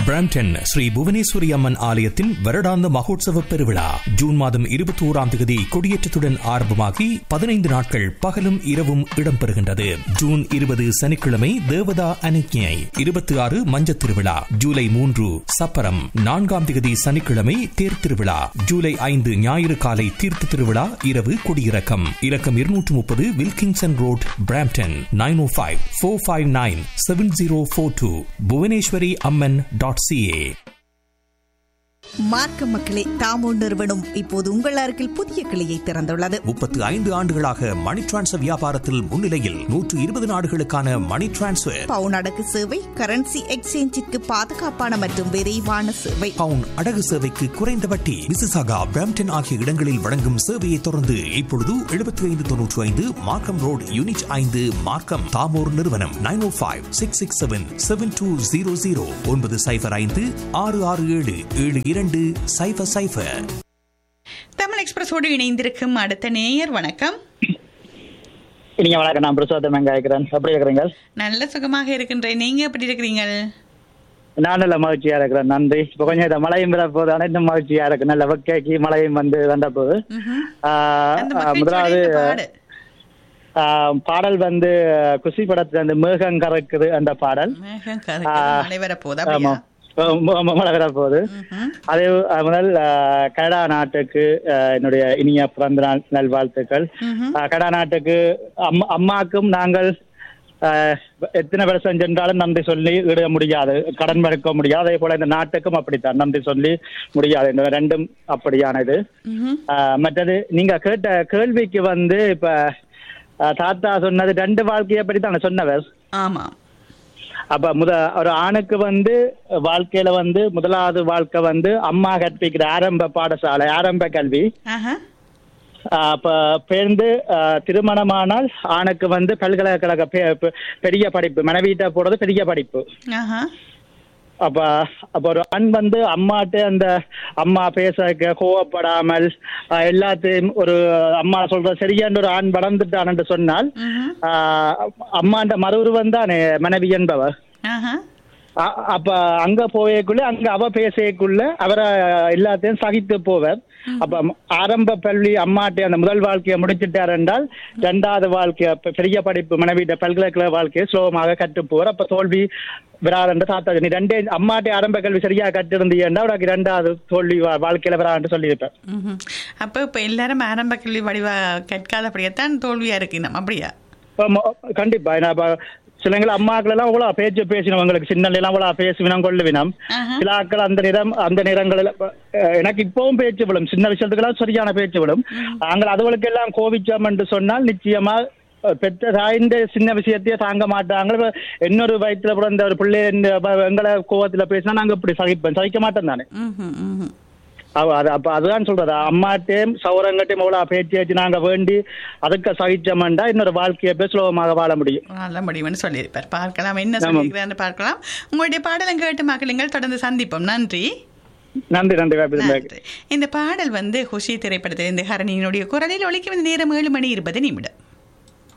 Brampton Sri Bhuvaneswari அம்மன் ஆலயத்தின் வருடாந்த மகோத்சவ பெருவிழா ஜூன் மாதம் இருபத்தி ஓராம் தேதி கொடியேற்றத்துடன் ஆரம்பமாகி பதினைந்து நாட்கள் பகலும் இரவும் இடம்பெறுகின்றது ஜூன் இருபது சனிக்கிழமை தேவதா அனுக்கியை இருபத்தி ஆறு மஞ்சத் திருவிழா ஜூலை மூன்று சப்பரம் நான்காம் தேதி சனிக்கிழமை தேர் திருவிழா ஜூலை ஐந்து ஞாயிறு காலை தீர்த்த திருவிழா இரவு கொடியிறக்கம் இலக்கம் இருநூற்று முப்பது Wilkinson road Brampton nine O five four five nine seven zero four two Bhuvaneswari Amman dot CA மார்க்க மக்களே தாமோ நிறுவனம் இப்போது உங்கள் அருகில் புதிய கிளையை திறந்துள்ளது முப்பத்து ஐந்து ஆண்டுகளாக மணி டிரான்ஸ்ஃபர் வியாபாரத்தில் முன்னிலையில் நூற்று இருபது நாடுகளுக்கான மணி டிரான்ஸ்ஃபர் பவுன் அடகு சேவை கரன்சி எக்ஸ்சேஞ்சிற்கு பாதுகாப்பான மற்றும் விரைவான சேவை பவுன் அடகு சேவைக்கு குறைந்த வட்டி மிசிசாகா பிராம்டன் ஆகிய இடங்களில் வழங்கும் சேவையை தொடர்ந்து இப்பொழுது எழுபத்தி ஐந்து தொன்னூற்றி ஐந்து மார்க்கம் ரோட் யூனிட் ஐந்து மார்க்கம் தாமோர் நிறுவனம் nine O five six six seven seven two zero zero ஒன்பது சைபர் ஐந்து ஆறு ஆறு ஏழு ஏழு இரண்டு சைபர் சைபர் தமிழ் எக்ஸ்பிரஸோடு இணைந்திருக்கும் அடுத்த நேயர் வணக்கம் நீங்க வணக்கம் நான் பிரசாதம் எங்க இருக்கிறேன் எப்படி இருக்கிறீங்க நல்ல சுகமாக இருக்கின்றேன் நீங்க எப்படி இருக்கிறீங்க நான் நல்ல மகிழ்ச்சியா இருக்கிறேன் நன்றி இப்போ கொஞ்சம் இந்த மழையும் விட போது அனைத்தும் மகிழ்ச்சியா இருக்கு நல்ல வெக்கைக்கு மழையும் வந்து வந்த போது ஆஹ், அந்த ஆஹ், மகிழ்ச்சியோட முதலாவது இந்த பாடு ஆஹ், பாடல் வந்து குசி படத்துல அந்த மேகம் கறக்குது அந்த பாடல் மேகம் கருக்குது, மழை வரப்போகுது ஆமா அப்படியா ம- ம- மழை வர போகுது ம்ஹும். அது அஹ், முதல் அஹ், கனடா நாட்டுக்கு அஹ், என்னுடைய இனிய பிறந்த நாள் நல்வாழ்த்துக்கள் ம்ஹும். அஹ், கனடா நாட்டுக்கு அம்மா அம்மாக்கும் நாங்கள் அஹ், எத்தனை வருஷம் சென்றாலும் நன்றி சொல்லி விட முடியாது கடன் மறுக்க முடியாது அதே போல இந்த நாட்டுக்கும் அப்படித்தான் நன்றி சொல்லி முடியாது இந்த ரெண்டும் அப்படியானது ம்ஹும். அஹ், மற்றது நீங்க கேட்ட கேள்விக்கு வந்து இப்ப அஹ், தாத்தா சொன்னது ரெண்டு வாழ்க்கையை பற்றி தானே சொன்னவர் ஆமா அப்ப முத ஒரு ஆணுக்கு வந்து வாழ்க்கையில வந்து முதலாவது வாழ்க்கை வந்து அம்மா கற்பிக்கிற ஆரம்ப பாடசாலை ஆரம்ப கல்வி ஆஹா. ஆஹ் அப்ப பேர்ந்து ஆஹ் திருமணமானால் ஆணுக்கு வந்து பல்கலைக்கழக பெ- பெ- பெரிய படிப்பு மனைவிட்ட போறது பெரிய படிப்பு ஆஹா. அப்ப அப்ப ஒரு ஆண் வந்து அம்மாட்ட அந்த அம்மா பேச க- கோவப்படாமல் ஆஹ் எல்லாத்தையும் ஒரு அம்மா சொல்ற சரியான ஒரு ஆண் வளர்ந்துட்டான் சொன்னால் ம்ஹும். ஆஹ் அம்மாண்ட மறுவுருவம் தானே மனைவி என்பவர் ஆஹா. அ- அப்ப அங்க போயக்குள்ள அங்க அவ பேசக்குள்ள அவரை எல்லாத்தையும் சகித்து போவர் அப்ப ம- ஆரம்ப பள்ளி அம்மாட்டை அந்த முதல் வாழ்க்கையை முடிச்சிட்டார் என்றால் இரண்டாவது வாழ்க்கைய பெ- பெரிய படிப்பு மனைவிட்ட பல்கலைக்கழக வாழ்க்கையை சுலபமாக கற்று போவார் அப்ப தோல்வி விராதன்ற தாத்தா நீ ரெண்டே அம்மாட்டை ஆரம்ப கல்வி சரியா கற்றிருந்தீங்கன்னா உனக்கு இரண்டாவது தோல்வி வா- வாழ்க்கையில விரான்னு சொல்லியிருப்பேன் ம்ஹும். அப்ப இப்ப எல்லாரும் ஆரம்ப கல்வி வடிவா கற்காதபடியாத்தான் தோல்வியா இருக்கு நம்ம அப்படியா இப்ப மொ- கண்டிப்பா ஏன்னா இப்ப சிலங்கள் அம்மாக்கள் எல்லாம் அவ்வளோ பேச்சு பேசினவங்களுக்கு சின்ன எல்லாம் அவ்வளோ பேசுவினம் கொள்ளுவினம் ஆஹா. சில ஆட்கள் அந்த நிறம் அந்த நிறங்களில் இப்ப, அஹ், எனக்கு இப்பவும் பேச்சு விடும் சின்ன விஷயத்துக்கெல்லாம் சரியான பேச்சு விடும் நாங்கள் அதுகளுக்கு எல்லாம் கோவிச்சோம் என்று சொன்னால் நிச்சயமா அஹ், பெற்ற தாய்ந்த சின்ன விஷயத்தையே தாங்க மாட்டாங்க இப்ப இன்னொரு வயிற்றுல பிறந்த ஒரு பிள்ளை இந்த ப- எங்களை கோவத்துல பேசினா நாங்க இப்படி சகிப்போம் சகிக்க மாட்டோம் தானே ம்ஹும், ம்ஹும். அவ- அது அப்ப அதுதான் சொல்றது அம்மாட்டையும் சௌரங்கட்டையும் அவ்வளவு பேச்சு வச்சு நாங்க வேண்டி அதுக்கு சகிச்சோம்டா இன்னொரு வாழ்க்கையை போய் சுலபமாக வாழ முடியும் நல்ல முடிவுன்னு சொல்லியிருப்பார் பார்க்கலாம் என்ன ஆமாம். சொல்லியிருக்கிறான்னு பார்க்கலாம் உங்களுடைய பாடலும் கேட்டு மக்களுங்கள் தொடர்ந்து சந்திப்போம் நன்றி நன்றி நன்றி வாய்ப்பு நன்றி இந்த பாடல் வந்து ஹுஷி திரைப்படத்திலிருந்து ஹரணியினுடைய குரலில் ஒலிக்கும் இந்த நேரம் ஏழு மணி இருபது நிமிடம்